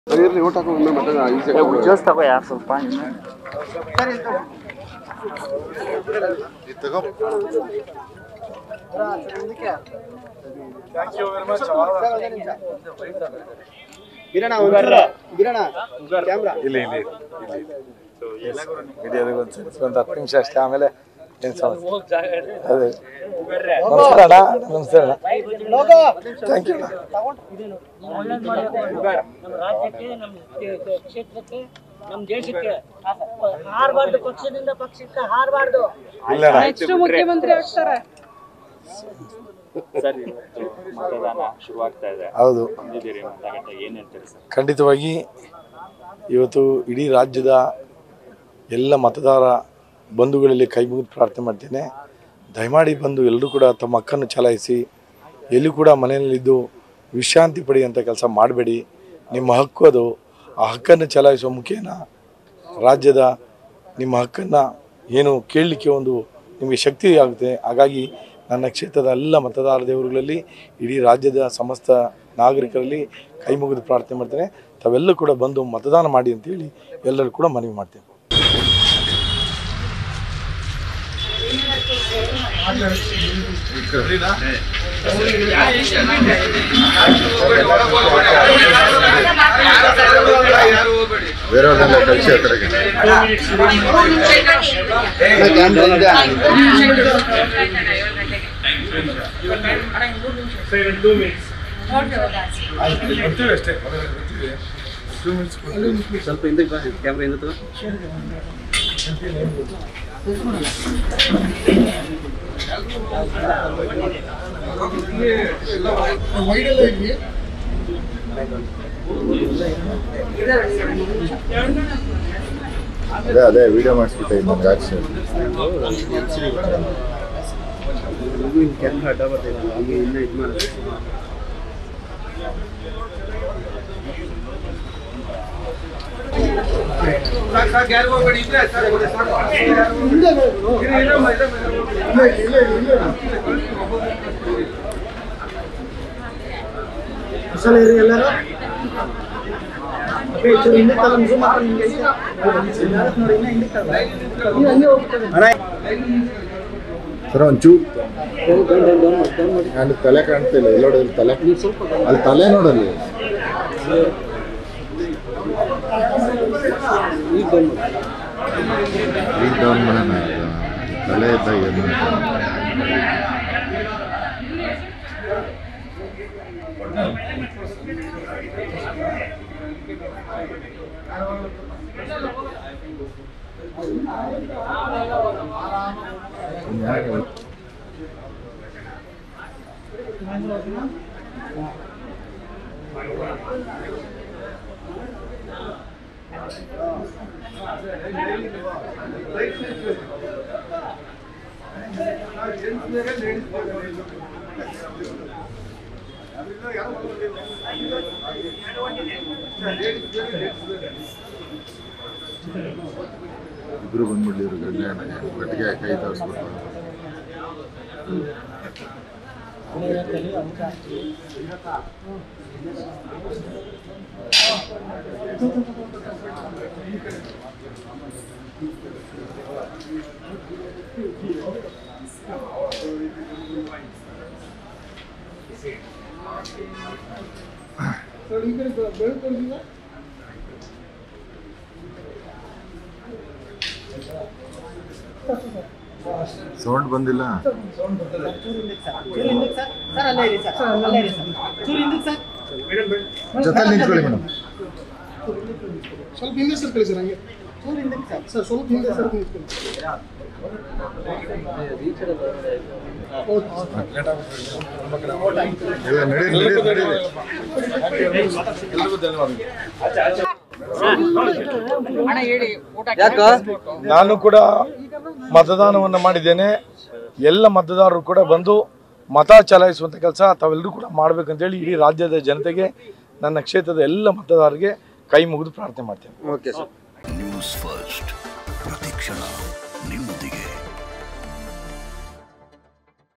ಇರ್ಲಿ ಊಟ ಹಾಕೊಂಡು ಮತ್ತೆ ಈ ಸೆಕೆಂಡ್ ಜ್ಯೂಸ್ ತಗೋ ಯಾರು ಸ್ವಲ್ಪ ಇಲ್ಲಿ ಇಲ್ಲಿ ಹಿಡಿಯೋದಕ್ಕೆ ಒಂದು ಸ್ವಲ್ಪ ಒಂದು ಹತ್ತು ನಿಮಿಷ ಅಷ್ಟೇ ಆಮೇಲೆ ಏನು ಸಮಸ್ಯೆ ಅದೇ ನಮಸ್ಕಾರ ಅಣ್ಣ ನಮಸ್ಕಾರ ಅಣ್ಣ ಥ್ಯಾಂಕ್ ಯು ಅಣ್ಣ ನಮ್ಮ ರಾಜ್ಯಕ್ಕೆ ನಮ್ಮ ಕ್ಷೇತ್ರಕ್ಕೆ ನಮ್ಮ ದೇಶಕ್ಕೆ ಹಾರಬಾರ್ದು ಪಕ್ಷದಿಂದ ಪಕ್ಷಕ್ಕೆ ಹಾರಬಾರ್ದು ಇಲ್ಲ ಅಣ್ಣ ನೆಕ್ಸ್ಟ್ ಮುಖ್ಯಮಂತ್ರಿ ಆಗ್ತಾರೆ ಸರ್ ಇವತ್ತು ಮತದಾನ ಶುರುವಾಗ್ತಾ ಇದೆ ಹೌದು ಬಂದಿದ್ದೀರಿ ಮತಗಟ್ಟೆ ಏನ್ ಹೇಳ್ತೀರಿ ಸರ್ ಖಂಡಿತವಾಗಿ ಇವತ್ತು ಇಡೀ ರಾಜ್ಯದ ಎಲ್ಲ ಮತದಾರ ಬಂಧುಗಳಲ್ಲಿ ಕೈ ಮುಗಿದು ಪ್ರಾರ್ಥನೆ ಮಾಡ್ತೇನೆ ದಯಮಾಡಿ ಬಂದು ಎಲ್ಲರೂ ಕೂಡ ತಮ್ಮ ಹಕ್ಕನ್ನು ಚಲಾಯಿಸಿ ಎಲ್ಲೂ ಕೂಡ ಮನೆಯಲ್ಲಿದ್ದು ವಿಶ್ರಾಂತಿ ಪಡೆಯುವಂಥ ಕೆಲಸ ಮಾಡಬೇಡಿ ನಿಮ್ಮ ಹಕ್ಕು ಅದು ಆ ಹಕ್ಕನ್ನು ಚಲಾಯಿಸುವ ಮುಖೇನ ರಾಜ್ಯದ ನಿಮ್ಮ ಹಕ್ಕನ್ನು ಏನು ಕೇಳಲಿಕ್ಕೆ ಒಂದು ನಿಮಗೆ ಶಕ್ತಿ ಆಗುತ್ತೆ ಹಾಗಾಗಿ ನನ್ನ ಕ್ಷೇತ್ರದ ಎಲ್ಲ ಮತದಾರ ದೇವರುಗಳಲ್ಲಿ ಇಡೀ ರಾಜ್ಯದ ಸಮಸ್ತ ನಾಗರಿಕರಲ್ಲಿ ಕೈ ಮುಗಿದು ಪ್ರಾರ್ಥನೆ ಮಾಡ್ತೇನೆ ತಾವೆಲ್ಲರೂ ಕೂಡ ಬಂದು ಮತದಾನ ಮಾಡಿ ಅಂತೇಳಿ ಎಲ್ಲರೂ ಕೂಡ ಮನವಿ ಮಾಡ್ತೇನೆ ಬೇರೆಯವ್ರನ್ನೆಲ್ಲ ಕಳಿಸಿ ಆ ಕಡೆಗೆ ಅದೇ ಅದೇ ವಿಡಿಯೋ ಮಾಡಿಸ್ಬಿಟ್ಟೆ ಇನ್ನು ಜಾಸ್ತಿ ಸರ್ ಒಂಚೂ ಅಲ್ಲಿ ತಲೆ ಕಾಣ್ತಿಲ್ಲ ಎಲ್ಲ ನೋಡಿದ್ರೆ ತಲೆ ಅಲ್ಲಿ ತಲೆ ನೋಡಲ್ಲಿ ಈಗ ಡೌನ್ ಮಾಡೋಣ ತಲೆ ಇದ್ದಾಗ ಏನು ಇಬ್ರು ಬಂದ್ಬಿಡ್ಲಿರು ಗಂಡ ಹೆಣ್ಣಿಗೆ ಗಟ್ಟಿಗೆ ಕೈ ತರಿಸ್ಬಿಟ್ಟು ಸೌಂಡ್ ಬಂದಿಲ್ಲ ಜೊತೆ ನಿಂತ್ಕೊಳ್ಳಿ ಮೇಡಮ್ ಸ್ವಲ್ಪ ಹಿಂದೆ ಸರ್ ಕಳಿಸಿ ನಂಗೆ ಸರ್ ಸ್ವಲ್ಪ ಹಿಂದೆ ಸರ್ ನಿಂತ್ಕೊಳ್ಳಿ ಇಲ್ಲ ನಡೀರಿ ನಡೀರಿ ನಡೀರಿ ಎಲ್ರಿಗೂ ಧನ್ಯವಾದಗಳು ನಾನು ಕೂಡ ಮತದಾನವನ್ನು ಮಾಡಿದ್ದೇನೆ ಎಲ್ಲ ಮತದಾರರು ಕೂಡ ಬಂದು ಮತ ಚಲಾಯಿಸುವಂಥ ಕೆಲಸ ತಾವೆಲ್ಲರೂ ಕೂಡ ಮಾಡಬೇಕಂತೇಳಿ ಇಡೀ ರಾಜ್ಯದ ಜನತೆಗೆ ನನ್ನ ಕ್ಷೇತ್ರದ ಎಲ್ಲ ಮತದಾರರಿಗೆ ಕೈ ಮುಗಿದು ಪ್ರಾರ್ಥನೆ ಮಾಡ್ತೇನೆ ನ್ಯೂಸ್ ಫಸ್ಟ್ ಪ್ರತಿಕ್ಷಣ ನಿಮ್ಮೊಂದಿಗೆ